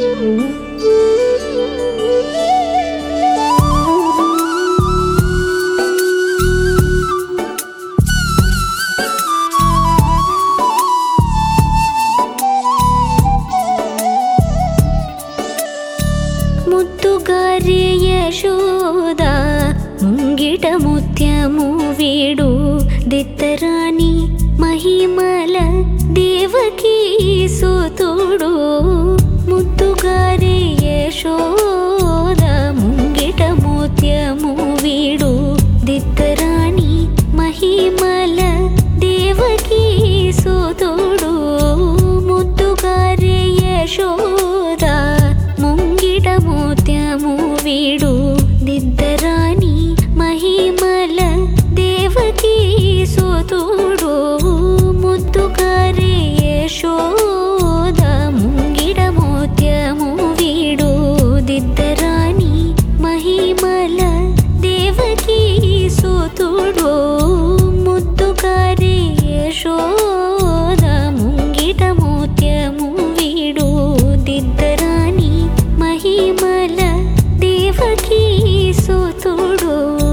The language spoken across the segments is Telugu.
ముద్దుగారి యశోద ముంగిట ముత్యము వీడు దిత్తరాని మహిమల దేవకీ సుతుడు ముద్దుగారి యశోద ముంగిట ముత్యము వీడు దిత్తరాని మహిమల దేవకీ సుతుడు ముద్దుగారి యశోద ముంగిట ముత్యము వీడు దిద్దరాని మహిమల దేవకీ సుతుడు ముద్దుగారి యశోద ముంగిట ముత్యము వీడు దిద్దరాని మహిమల దేవకీ సుతుడు ముద్దుగారి యశోద ముంగిట ముత్యము వీడు దిద్దరాని మహిమల దేవకీ సుతుడు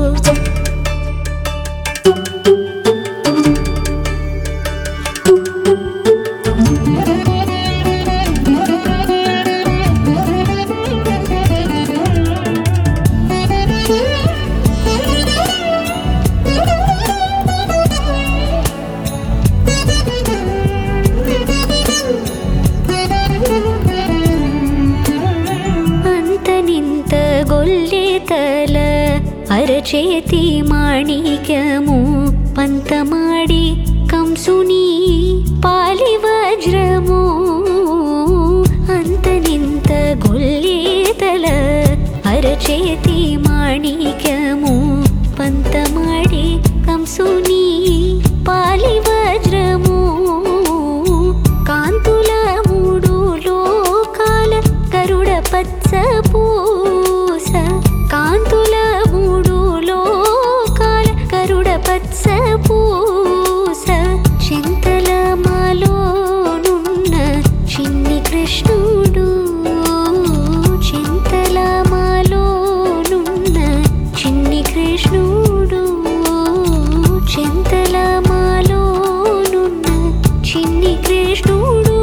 అంత నింత గొల్లె తల అరచేతి మాణిక్యము పంతమాడి కంసుని పాలి వజ్రము అంత నింత గొల్లె తల అరచేతి మాణిక్యము పంతమాడి కంసుని పాలి వజ్రము కాంతుల మూడు లోకాల గరుడ పచ్చ పూస కాంతుల మూడు లోకాల గరుడ పచ్చ పూస చింతల మాలోనున్న చిన్ని కృష్ణుడు చింతల మాలోనున్న చిన్ని కృష్ణుడు చింతల మాలోనున్న చిన్ని కృష్ణుడు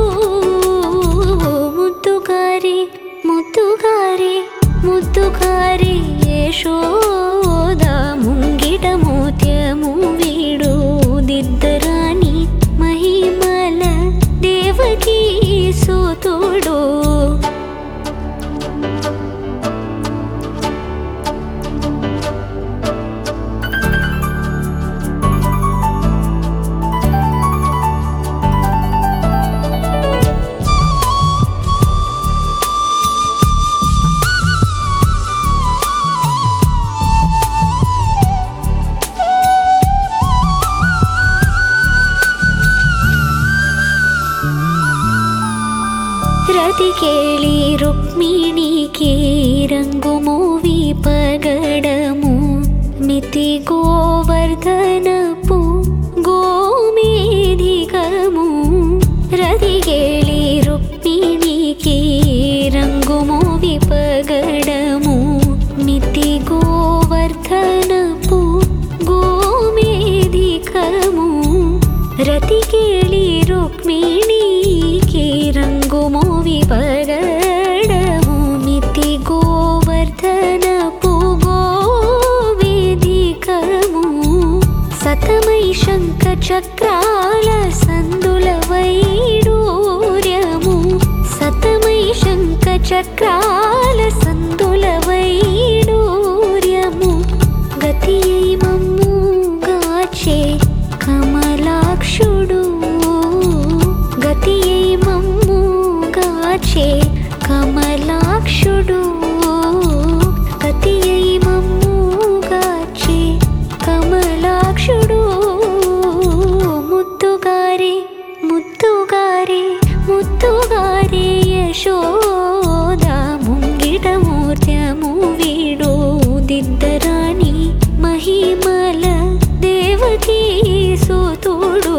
ముద్దుగారి ముద్దుగారి ముద్దుగారి యశోద ముంగిట మోత్యము వీడు దిద్దరాని మహిమల దేవకీ సుతుడు రతి కేళి రుక్మిణికి రంగు మూవి పగడము మితి గోవర్ధనపు గోమేధికము రతి కేళి రుక్మిణికి రంగు మూవి పగడము మితి గోవర్ధనపు గోమేధికము రతి కేళి రుక్మిణికి రంగు మోవి పగడము మితి గోవర్ధనపు గోవేదికము సతమై శంఖ చక్రాల సందుల వైడూర్యము సతమై శంఖ చక్రాల సందుల వైడూర్యము గతి మమ్ము గాచే కమలాక్షుడు గతి మమ్ము గాచే కమలాక్షుడు గతి మమ్ము గాచే కమలాక్షుడు ముద్దుగారి ముద్దుగారి ముద్దుగారి యశోద ముంగిట మూర్త్యము వీడు దిద్దరాని మహిమల దేవకీ సుతుడు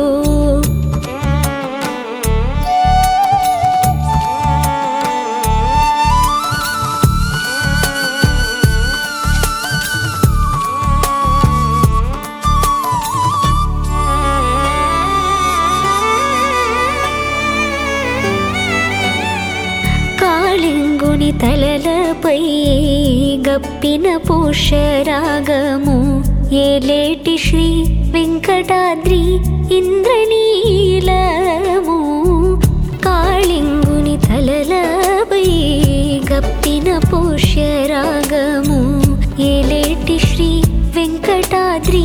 కాళింగుని తలలపై గప్పిన పుష్యరాగము ఏలేటి శ్రీ వెంకటాద్రి ఇంద్రనీలము కాళింగుని తలలపై గప్పిన పుష్యరాగము ఏలేటి శ్రీ వెంకటాద్రి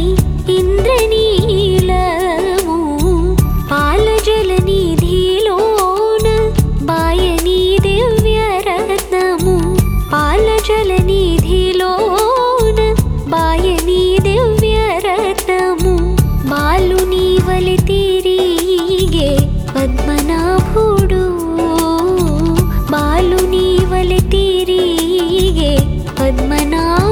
ఇంద్రనీలము పాలజల నిధిలోన బాయని దివ్యరత్నము పాలజల నిధిలోన బాయని దివ్యరత్నము బాలుని వలి తిరిగే పద్మనాభుడు బాలుని వలి తిరిగే పద్మనాభుడు